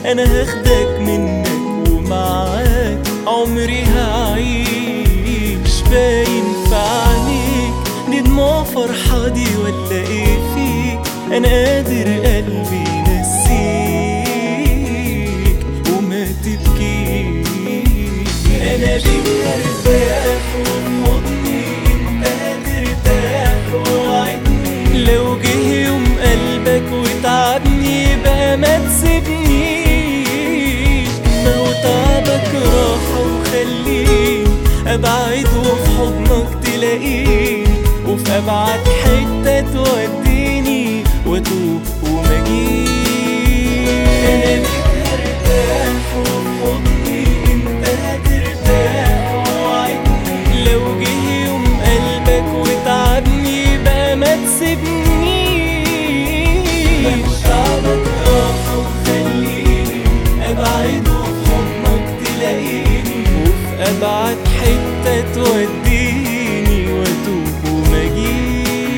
انا هاخدك منك ومعاك عمري هعيش باين في عينيك دي دموع فرحة دي ولا ايه فيك انا قادر قلبي ينسيك وما تبكيش انا بيك ارتاح وفي حضني انت هترتاح ووعدني لو جه يوم قلبك وتعبني يبقى ما تسيبنيش ما هو تعبك راحة وخليني ابعد وفي حضنك تلاقيني وفي ابعد حتة توديني واتوب وما اجيش انا بيك هرتاح وفي حضني انت هترتاح ووعدني لو جه يوم قلبك وتعبني يبقى ما تسيبنيش تعبك راحة وخليني ابعد وفي حضنك تلاقيني وفي ابعد حتة توديني واتوب وما اجيش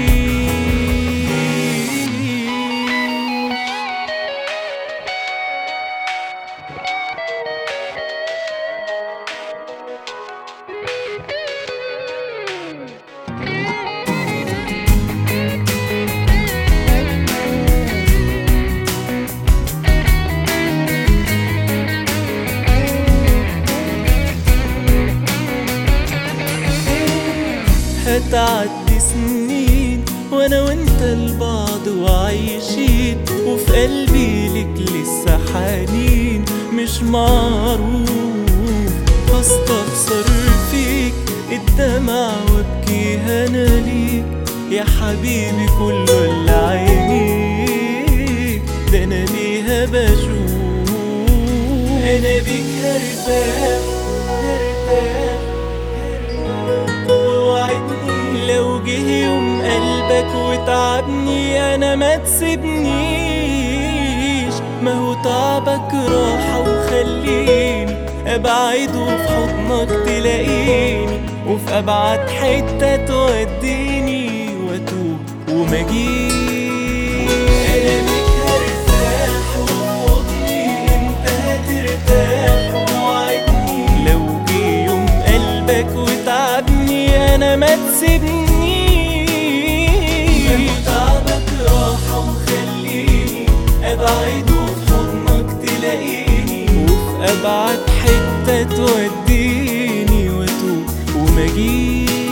هتعدي سنين وانا وانت لبعض وعايشين وفي قلبي لك لسه حنين مش معروف هستخسر فيك الدمع وابكي انا ليك يا حبيبي كله اللي عينيك ده انا بيها بشوف انا بيك هرتاح هرتاح ووعدني لو جه يوم قلبك وتعبني انا ما تسيبنيش ما هو تعبك راحة وخليني ابعد وفي حضنك تلاقيني وفي ابعد حتة توديني واتوب وما اجيش انا بيك هرتاح وفي حضني انت هترتاح ووعدني لو جه يوم قلبك وتعبني انا ما تسيبنيش تعبك راحة وخليني ابعد وفي حضنك تلاقيني وفي ابعد حتة توديني واتوب وما اجيش